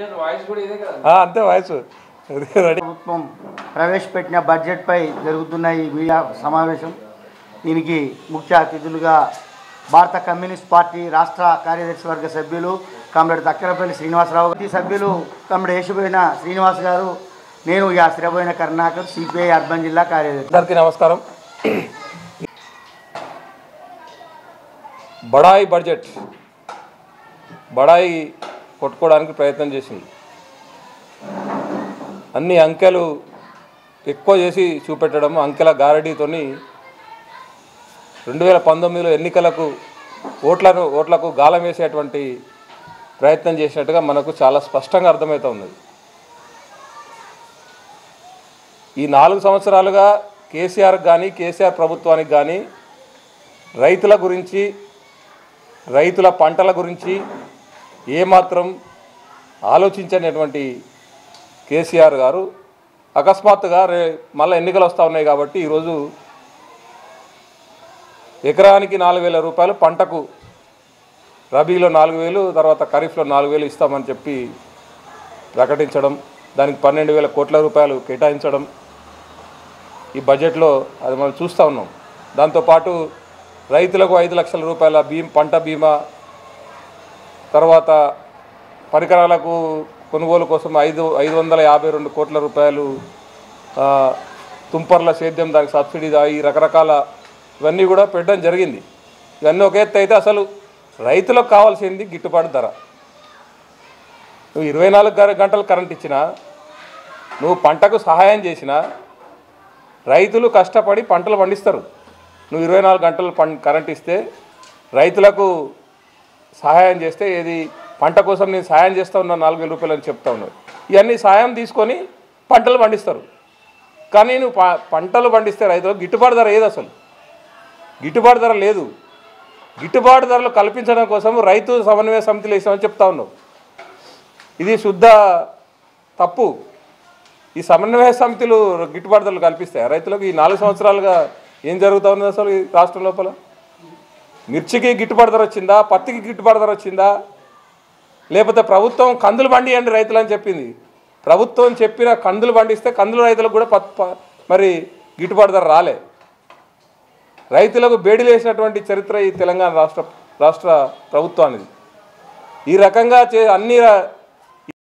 voice కూడా ఇదే కదా ఆ, అంతే వాయిస్ రెడీ ప్రభుత్వం ప్రవేశపెట్టిన బడ్జెట్పై జరుగుతున్న ఈ మీడియా సమావేశం దీనికి ముఖ్య అతిథులుగా భారత కమ్యూనిస్ట్ పార్టీ రాష్ట్ర కార్యదర్శి వర్గ సభ్యులు కామ్రేడ్ దక్కరపల్లి శ్రీనివాసరావు ఈ సభ్యులు కామ్రేడ్ యేసుపోయిన శ్రీనివాస్ గారు నేను ఇక స్థిరపోయిన కరుణాకర్ సిపిఐ అర్బన్ జిల్లా కార్యదర్శి అందరికీ నమస్కారం బడాయి బడ్జెట్ బడాయి కొట్టుకోవడానికి ప్రయత్నం చేసింది అన్ని అంకెలు ఎక్కువ చేసి చూపెట్టడం అంకెల గారడీతోని రెండు వేల పంతొమ్మిదిలో ఎన్నికలకు ఓట్లను ఓట్లకు గాలం వేసేటువంటి ప్రయత్నం చేసినట్టుగా మనకు చాలా స్పష్టంగా అర్థమవుతా ఉన్నది ఈ నాలుగు సంవత్సరాలుగా కేసీఆర్ కానీ కేసీఆర్ ప్రభుత్వానికి కానీ రైతుల గురించి రైతుల పంటల గురించి ఏమాత్రం ఆలోచించనటువంటి కేసీఆర్ గారు అకస్మాత్తుగా రే మళ్ళీ ఎన్నికలు వస్తూ ఉన్నాయి కాబట్టి ఈరోజు ఎకరానికి నాలుగు వేల రూపాయలు పంటకు రబీలో నాలుగు వేలు తర్వాత ఖరీఫ్లో నాలుగు వేలు ఇస్తామని చెప్పి ప్రకటించడం దానికి పన్నెండు వేల కోట్ల రూపాయలు కేటాయించడం ఈ బడ్జెట్లో అది మనం చూస్తూ ఉన్నాం దాంతోపాటు రైతులకు ఐదు లక్షల రూపాయల బీమ్ పంట బీమా తర్వాత పరికరాలకు కొనుగోలు కోసం ఐదు ఐదు వందల యాభై రెండు కోట్ల రూపాయలు ఆ, తుంపర్ల సేద్యం దానికి సబ్సిడీ దా- ఈ రకరకాల ఇవన్నీ కూడా పెట్టడం జరిగింది ఇవన్నీ ఒక ఎత్తు అయితే అసలు రైతులకు కావాల్సింది గిట్టుబాటు ధర నువ్వు ఇరవై నాలుగు గ- గంటలు కరెంట్ ఇచ్చినా నువ్వు పంటకు సహాయం చేసినా రైతులు కష్టపడి పంటలు పండిస్తారు నువ్వు ఇరవై నాలుగు గంటలు పం కరెంట్ ఇస్తే రైతులకు సహాయం చేస్తే ఏది పంట కోసం నేను సహాయం చేస్తా ఉన్నా నాలుగు వేల రూపాయలు అని చెప్తా ఉన్నాడు ఇవన్నీ సహాయం తీసుకొని పంటలు పండిస్తారు కానీ నువ్వు ప పంటలు పండిస్తే రైతులకు గిట్టుబాటు ధర ఏది అసలు గిట్టుబాటు ధర లేదు గిట్టుబాటు ధరలు కల్పించడం కోసం రైతు సమన్వయ సమితిలు వేసామని చెప్తా ఉన్నావు ఇది శుద్ధ తప్పు ఈ సమన్వయ సమితిలు గిట్టుబాటు ధరలు కల్పిస్తాయి రైతులకు ఈ నాలుగు సంవత్సరాలుగా ఏం జరుగుతూ ఉంది అసలు ఈ రాష్ట్రం లోపల మిర్చికి గిట్టుబాటు ధర వచ్చిందా పత్తికి గిట్టుబాటు ధర వచ్చిందా లేకపోతే ప్రభుత్వం కందులు పండియండి రైతులు అని చెప్పింది ప్రభుత్వం చెప్పిన కందులు పండిస్తే కందులు రైతులకు కూడా పత్ ప- మరి గిట్టుబాటు ధర రాలే రైతులకు బేడిలేసినటువంటి చరిత్ర ఈ తెలంగాణ రాష్ట్ర రాష్ట్ర ప్రభుత్వానికి ఈ రకంగా చే అన్ని ర-